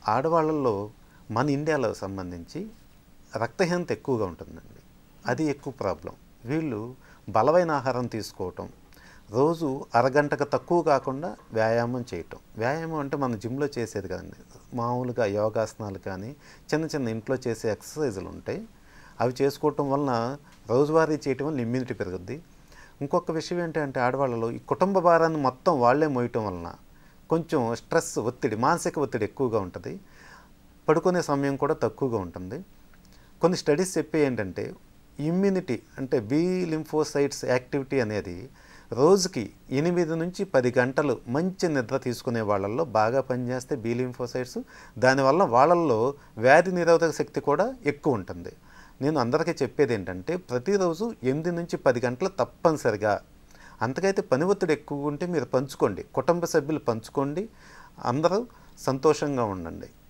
ఆడవాళ్ళల్లో మన ఇండియాలో సంబంధించి రక్తహీనత ఎక్కువగా ఉంటుందండి అది ఎక్కువ ప్రాబ్లం వీళ్ళు బలమైన ఆహారం తీసుకోవటం రోజు అరగంటకు తక్కువ కాకుండా వ్యాయామం చేయటం వ్యాయామం అంటే మన జిమ్లో చేసేది కదండి మామూలుగా యోగాసనాలు కానీ చిన్న చిన్న ఇంట్లో చేసే ఎక్సర్సైజులు ఉంటాయి అవి చేసుకోవటం వలన రోజువారీ చేయటం వల్ల ఇమ్యూనిటీ పెరుగుద్ది ఇంకొక విషయం ఏంటంటే ఆడవాళ్ళలో ఈ కుటుంబ భారాన్ని మొత్తం వాళ్ళే మోయటం వలన కొంచెం స్ట్రెస్ ఒత్తిడి మానసిక ఒత్తిడి ఎక్కువగా ఉంటుంది పడుకునే సమయం కూడా తక్కువగా ఉంటుంది కొన్ని స్టడీస్ చెప్పే ఏంటంటే ఇమ్యూనిటీ అంటే బి లింఫోసైట్స్ యాక్టివిటీ అనేది రోజుకి ఎనిమిది నుంచి పది గంటలు మంచి నిద్ర తీసుకునే వాళ్ళల్లో బాగా పనిచేస్తే బి లింఫోసైట్స్ దానివల్ల వాళ్ళల్లో వ్యాధి నిరోధక శక్తి కూడా ఎక్కువ ఉంటుంది నేను అందరికీ చెప్పేది ఏంటంటే ప్రతిరోజు ఎనిమిది నుంచి పది గంటలు తప్పనిసరిగా అంతకైతే పని ఒత్తిడి ఎక్కువ ఉంటే మీరు పంచుకోండి కుటుంబ సభ్యులు పంచుకోండి అందరూ సంతోషంగా ఉండండి